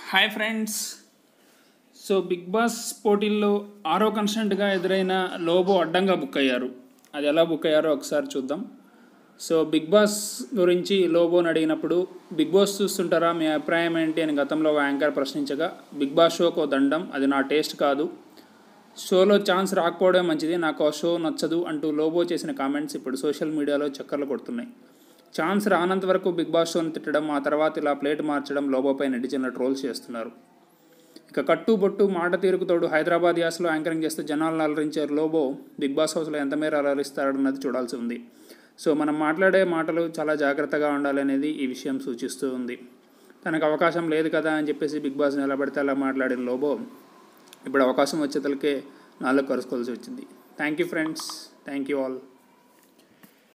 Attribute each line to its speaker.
Speaker 1: hi friends so big boss పోటీల్లో ఆరో కన్స్టెంట్గా ఎదురైన లోబో అడ్డంగా బుక్ అయ్యారు అది ఎలా బుక్ అయ్యారో ఒకసారి చూద్దాం సో బిగ్ బాస్ గురించి లోబోని అడిగినప్పుడు బిగ్ బాస్ చూస్తుంటారా మీ అభిప్రాయం ఏంటి అని గతంలో ఒక యాంకర్ ప్రశ్నించగా బిగ్ బాస్ షోకు ఓ దండం అది నా టేస్ట్ కాదు షోలో ఛాన్స్ రాకపోవడం మంచిది నాకు ఆ షో నచ్చదు అంటూ లోబో చేసిన కామెంట్స్ ఇప్పుడు సోషల్ మీడియాలో చక్కర్లు కొడుతున్నాయి ఛాన్స్ రానంత వరకు బిగ్ బాస్ షోని తిట్టడం ఆ తర్వాత ఇలా ప్లేట్ మార్చడం లోబోపై నెటిజన్ల ట్రోల్స్ చేస్తున్నారు ఇక కట్టు బొట్టు మాట తీరుకు తోడు హైదరాబాద్ యాసలో యాంకరింగ్ చేస్తూ జనాలను అలరించే లోబో బిగ్ బాస్ హౌస్లో ఎంత మేర అలరిస్తాడన్నది చూడాల్సి ఉంది సో మనం మాట్లాడే మాటలు చాలా జాగ్రత్తగా ఉండాలనేది ఈ విషయం సూచిస్తూ ఉంది తనకు అవకాశం లేదు కదా అని చెప్పేసి బిగ్ బాస్ నిలబడితే అలా మాట్లాడిన లోబో ఇప్పుడు అవకాశం వచ్చేతలకే నాలుగు కరుసుకోవాల్సి వచ్చింది thank you friends thank you all